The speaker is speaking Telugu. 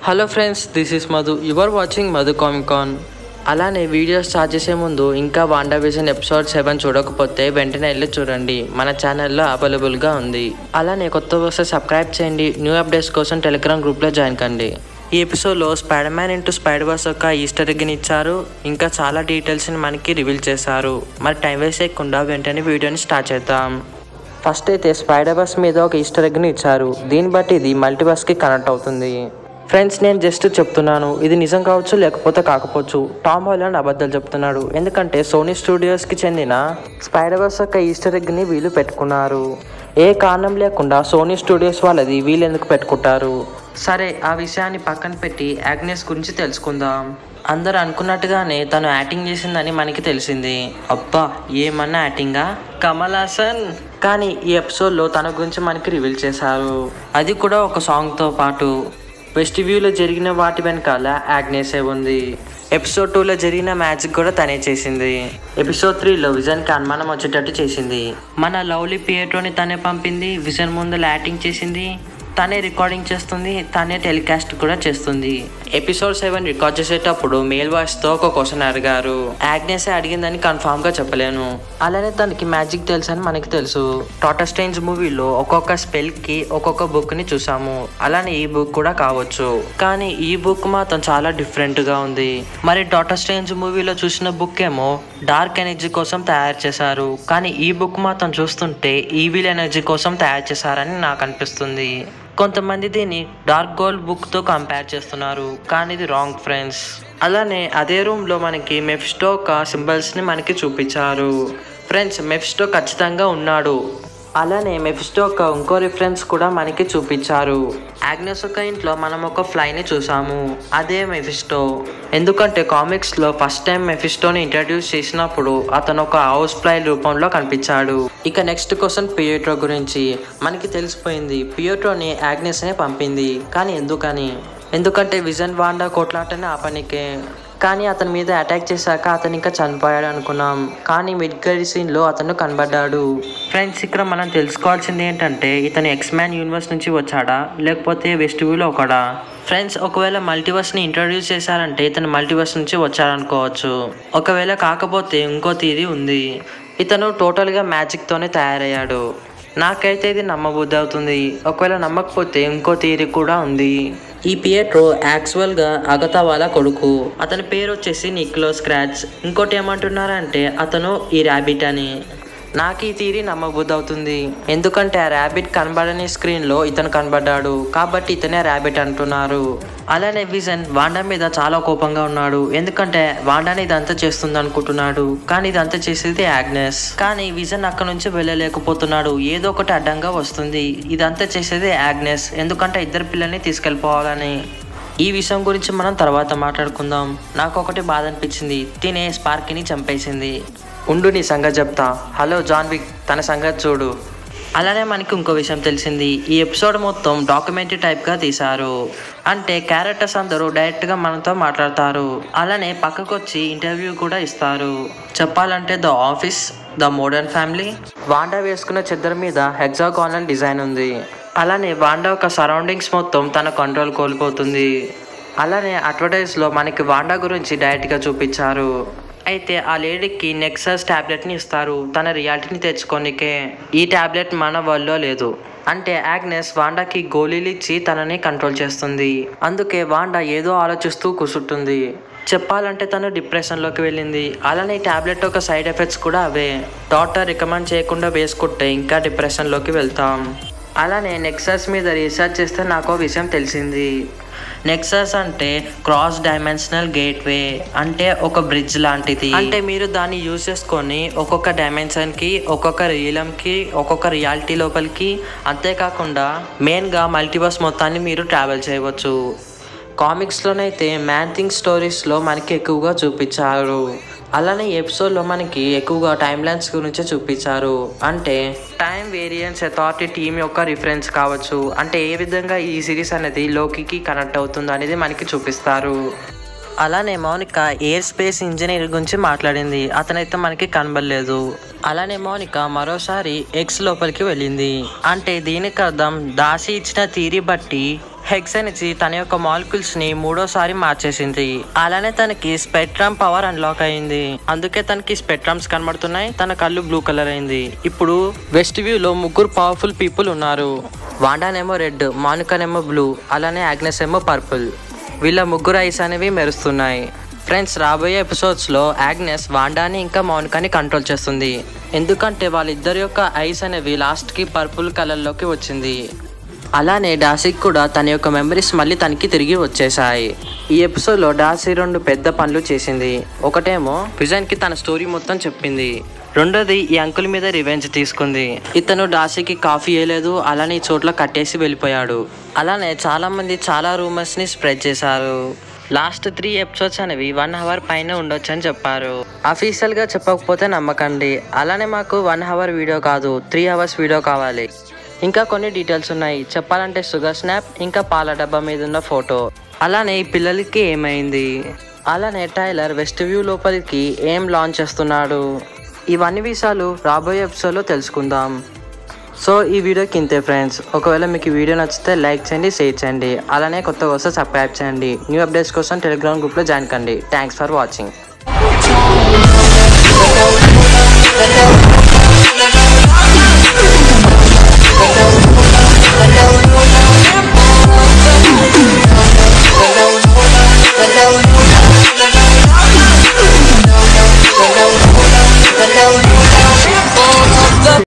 Hello friends this is Madhu you are watching Madhu Comicon అలానే వీడియో స్టార్ట్ చేసే ముందు ఇంకా వాండా విజన్ ఎపిసోడ్ సెవెన్ చూడకపోతే వెంటనే వెళ్ళి చూడండి మన ఛానల్లో అవైలబుల్గా ఉంది అలానే కొత్త వస్తే సబ్స్క్రైబ్ చేయండి న్యూ అప్డేట్స్ కోసం టెలిగ్రామ్ గ్రూప్లో జాయిన్ కండి ఈ ఎపిసోడ్లో Spider Man into Spider Verse యొక్క ఈస్టర్ ఎగ్ని ఇచ్చారు ఇంకా చాలా డీటెయిల్స్ని మనకి రివీల్ చేశారు మరి టైం వేస్ట్ చేయకుండా వెంటనే వీడియోని స్టార్ట్ చేద్దాం ఫస్ట్ అయితే స్పైడర్ బస్ మీద ఒక ఈస్టర్ ఎగ్ని ఇచ్చారు దీన్ని బట్టి ఇది మల్టీబస్కి కనెక్ట్ అవుతుంది ఫ్రెండ్స్ నేను జస్ట్ చెప్తున్నాను ఇది నిజం కావచ్చు లేకపోతే కాకపోవచ్చు టామ్ హాలండ్ అబద్ధాలు చెప్తున్నాడు ఎందుకంటే సోనీ స్టూడియోస్కి చెందిన స్పైడర్ బస్ యొక్క ఈస్టర్ ఎగ్ని వీళ్ళు పెట్టుకున్నారు ఏ కారణం లేకుండా సోనీ స్టూడియోస్ వాళ్ళది వీళ్ళు ఎందుకు పెట్టుకుంటారు సరే ఆ విషయాన్ని పక్కన పెట్టి యాగ్నెస్ గురించి తెలుసుకుందాం అందరు అనుకున్నట్టుగానే తను యాక్టింగ్ చేసిందని మనకి తెలిసింది అబ్బా ఏమన్నా యాక్టింగా కమల్ హాసన్ కానీ ఈ ఎపిసోడ్లో తన గురించి మనకి రివీల్ చేశారు అది కూడా ఒక సాంగ్తో పాటు వెస్ట్ వ్యూలో జరిగిన వాటి వెనకాల యాగ్నేసే ఉంది ఎపిసోడ్ టూలో జరిగిన మ్యాజిక్ కూడా తనే చేసింది ఎపిసోడ్ త్రీలో విజన్కి అనుమానం వచ్చేటట్టు చేసింది మన లవ్లీ పియేటోని తనే పంపింది విజన్ ముందు యాక్టింగ్ చేసింది తనే రికార్డింగ్ చేస్తుంది తనే టెలికాస్ట్ కూడా చేస్తుంది ఎపిసోడ్ సెవెన్ రికార్డ్ చేసేటప్పుడు మేల్ వాయిస్ తో ఒక క్వశ్చన్ అడిగారు యాగ్నేస్ అడిగిందని కన్ఫామ్ గా చెప్పలేను అలానే తనకి మ్యాజిక్ తెలుసు అని మనకి తెలుసు టాటా స్టైన్స్ మూవీలో ఒక్కొక్క స్పెల్ కి ఒక్కొక్క బుక్ ని చూసాము అలానే ఈ బుక్ కూడా కావచ్చు కానీ ఈ బుక్ మాత్రం చాలా డిఫరెంట్ గా ఉంది మరి టాటా స్టైన్స్ మూవీలో చూసిన బుక్ ఏమో డార్క్ ఎనర్జీ కోసం తయారు చేశారు కానీ ఈ బుక్ మాత్రం చూస్తుంటే ఈవిల్ ఎనర్జీ కోసం తయారు చేశారని నాకు అనిపిస్తుంది కొంతమంది దీన్ని డార్క్ గోల్డ్ బుక్తో కంపేర్ చేస్తున్నారు కానీ ఇది రాంగ్ ఫ్రెండ్స్ అలానే అదే రూమ్లో మనకి మెఫిస్టో ఒక సింబల్స్ని మనకి చూపించారు ఫ్రెండ్స్ మెఫిస్టో ఖచ్చితంగా ఉన్నాడు అలానే మెఫిస్టో ఒక ఇంకో రిఫరెన్స్ కూడా మనకి చూపించారు ఆగ్నస్ ఒక ఇంట్లో మనం ఒక ఫ్లైని చూసాము అదే మెఫిస్టో ఎందుకంటే కామిక్స్లో ఫస్ట్ టైం మెఫిస్టోని ఇంట్రడ్యూస్ చేసినప్పుడు అతను ఒక హౌస్ ఫ్లై రూపంలో కనిపించాడు ఇక నెక్స్ట్ క్వశ్చన్ పియోట్రో గురించి మనకి తెలిసిపోయింది పియోట్రోని ఆగ్నెస్నే పంపింది కానీ ఎందుకని ఎందుకంటే విజన్ వాండా కొట్లాటనే ఆపనికే కానీ అతని మీద అటాక్ చేశాక అతను ఇంకా చనిపోయాడు అనుకున్నాం కానీ మిడ్ సీన్లో అతను కనబడ్డాడు ఫ్రెండ్స్ ఇక్కడ మనం తెలుసుకోవాల్సింది ఏంటంటే ఇతను ఎక్స్ మ్యాన్ యూనివర్స్ నుంచి వచ్చాడా లేకపోతే వెస్ట్ వ్యూలో ఒకడా ఫ్రెండ్స్ ఒకవేళ మల్టీవర్స్ని ఇంట్రడ్యూస్ చేశారంటే ఇతను మల్టీవర్స్ నుంచి వచ్చాడనుకోవచ్చు ఒకవేళ కాకపోతే ఇంకో తీరి ఉంది ఇతను టోటల్గా మ్యాజిక్తోనే తయారయ్యాడు నాకైతే ఇది నమ్మబుద్ధి అవుతుంది ఒకవేళ నమ్మకపోతే ఇంకో థియరీ కూడా ఉంది ఈ పియట్రో యాక్చువల్గా అగతా వాళ్ళ కొడుకు అతని పేరు వచ్చేసి నిక్లో స్క్రాచ్ ఇంకోటి ఏమంటున్నారంటే అతను ఈ ర్యాబిట్ అని నాకు ఈ థీరీ నమ్మబుద్ధి అవుతుంది ఎందుకంటే ఆ ర్యాబిట్ కనబడని స్క్రీన్లో ఇతను కనబడ్డాడు కాబట్టి ఇతనే ర్యాబిట్ అంటున్నారు అలానే విజన్ వాండా మీద చాలా కోపంగా ఉన్నాడు ఎందుకంటే వాండాని ఇదంతా చేస్తుంది అనుకుంటున్నాడు కానీ ఇదంతా చేసేది యాగ్నెస్ కానీ విజన్ అక్కడ నుంచి వెళ్ళలేకపోతున్నాడు ఏదో ఒకటి అడ్డంగా వస్తుంది ఇదంతా చేసేది యాగ్నెస్ ఎందుకంటే ఇద్దరు పిల్లల్ని తీసుకెళ్ళిపోవాలని ఈ విషయం గురించి మనం తర్వాత మాట్లాడుకుందాం నాకు ఒకటి బాధ అనిపించింది తినే స్పార్క్ని చంపేసింది ఉండు నీ సంగతి చెప్తా హలో జాన్విక్ తన సంగతి చూడు అలానే మనకి ఇంకో విషయం తెలిసింది ఈ ఎపిసోడ్ మొత్తం డాక్యుమెంటరీ టైప్గా తీశారు అంటే క్యారెక్టర్స్ అందరూ డైరెక్ట్గా మనతో మాట్లాడతారు అలానే పక్కకు వచ్చి ఇంటర్వ్యూ కూడా ఇస్తారు చెప్పాలంటే the office the modern family Wanda వేసుకున్న చెద్దర మీద హెగ్జాగానల్ డిజైన్ ఉంది అలానే వాండా ఒక సరౌండింగ్స్ మొత్తం తన కంట్రోల్ కోల్పోతుంది అలానే అడ్వర్టైజ్లో మనకి వాండా గురించి డైరెక్ట్గా చూపించారు అయితే ఆ లేడీకి నెక్సస్ ట్యాబ్లెట్ని ఇస్తారు తన రియాలిటీని తెచ్చుకోనికే ఈ ట్యాబ్లెట్ మన వరల్డ్లో లేదు అంటే యాగ్నెస్ వాండాకి గోళీలు ఇచ్చి తనని కంట్రోల్ చేస్తుంది అందుకే వాండా ఏదో ఆలోచిస్తూ కూర్చుంటుంది చెప్పాలంటే తను డిప్రెషన్లోకి వెళ్ళింది అలానే ఈ ట్యాబ్లెట్ ఒక సైడ్ ఎఫెక్ట్స్ కూడా అవే డాక్టర్ రికమెండ్ చేయకుండా వేసుకుంటే ఇంకా డిప్రెషన్లోకి వెళ్తాం అలానే నెక్సస్ మీద రీసెర్చ్ చేస్తే నాకు ఓ విషయం తెలిసింది నెక్సస్ అంటే క్రాస్ డైమెన్షనల్ గేట్వే అంటే ఒక బ్రిడ్జ్ లాంటిది అంటే మీరు దాన్ని యూజ్ చేసుకొని ఒక్కొక్క డైమెన్షన్కి ఒక్కొక్క రీలంకి ఒక్కొక్క రియాలిటీ లోపలికి అంతేకాకుండా మెయిన్గా మల్టీవర్స్ మొత్తాన్ని మీరు ట్రావెల్ చేయవచ్చు కామిక్స్లోనైతే మ్యాన్ థింగ్ స్టోరీస్లో మనకి ఎక్కువగా చూపించారు అలానే ఎపిసోడ్లో మనకి ఎక్కువగా టైం లైన్స్ గురించే చూపించారు అంటే టైం వేరియన్స్ అథారిటీ టీం యొక్క రిఫరెన్స్ కావచ్చు అంటే ఏ విధంగా ఈ సిరీస్ అనేది లోకికి కనెక్ట్ అవుతుంది అనేది మనకి చూపిస్తారు అలానే మౌనిక ఎయిర్ స్పేస్ ఇంజనీర్ గురించి మాట్లాడింది అతనైతే మనకి కనబడలేదు అలానే మౌనిక మరోసారి ఎక్స్ లోపలికి వెళ్ళింది అంటే దీనికి అర్థం దాసి ఇచ్చిన థీరీ బట్టి హెక్సెనిచి తన యొక్క మాలిక్యూల్స్ ని మూడోసారి మార్చేసింది అలానే తనకి స్పెక్ట్రమ్ పవర్ అన్లాక్ అయింది అందుకే తనకి స్పెక్ట్రమ్స్ కనబడుతున్నాయి తన కళ్ళు బ్లూ కలర్ అయింది ఇప్పుడు వెస్ట్ వ్యూ లో ముగ్గురు పవర్ఫుల్ పీపుల్ ఉన్నారు వాండానేమో రెడ్ మానుకనేమో బ్లూ అలానే ఆగ్నెస్ ఏమో పర్పుల్ వీళ్ళ ముగ్గురు ఐస్ అనేవి మెరుస్తున్నాయి ఫ్రెండ్స్ రాబోయే ఎపిసోడ్స్లో ఆగ్నెస్ వాండాని ఇంకా మౌనికాని కంట్రోల్ చేస్తుంది ఎందుకంటే వాళ్ళిద్దరి యొక్క ఐస్ అనేవి లాస్ట్కి పర్పుల్ కలర్లోకి వచ్చింది అలానే డాసీకి కూడా తన యొక్క మెమరీస్ మళ్ళీ తనకి తిరిగి వచ్చేసాయి ఈ ఎపిసోడ్లో డాసీ రెండు పెద్ద పనులు చేసింది ఒకటేమో విజన్కి తన స్టోరీ మొత్తం చెప్పింది రెండోది ఈ అంకుల్ మీద రివెంజ్ తీసుకుంది ఇతను డాసీకి కాఫీ వేయలేదు అలానే ఈ చోట్ల కట్టేసి వెళ్ళిపోయాడు అలానే చాలా మంది చాలా రూమర్స్ ని స్ప్రెడ్ చేశారు లాస్ట్ త్రీ ఎపిసోడ్స్ అనేవి వన్ అవర్ పైన ఉండొచ్చు అని చెప్పారు అఫీషియల్ గా చెప్పకపోతే నమ్మకండి అలానే మాకు వన్ అవర్ వీడియో కాదు త్రీ అవర్స్ వీడియో కావాలి ఇంకా కొన్ని డీటెయిల్స్ ఉన్నాయి చెప్పాలంటే షుగర్ స్నాప్ ఇంకా పాల డబ్బా మీద ఉన్న ఫోటో అలానే ఈ పిల్లలకి ఏమైంది అలానే టైలర్ వెస్ట్ వ్యూ లోపలికి ఏం లాంచ్ చేస్తున్నాడు ఇవన్నీ విషయాలు రాబోయే ఎపిసోడ్లో తెలుసుకుందాం సో ఈ వీడియోకి ఇంతే ఫ్రెండ్స్ ఒకవేళ మీకు ఈ వీడియో నచ్చితే లైక్ చేయండి షేర్ చేయండి అలానే కొత్త కోసం సబ్స్క్రైబ్ చేయండి న్యూ అప్డేట్స్ కోసం టెలిగ్రామ్ గ్రూప్లో జాయిన్ కండి thanks for watching Let's go.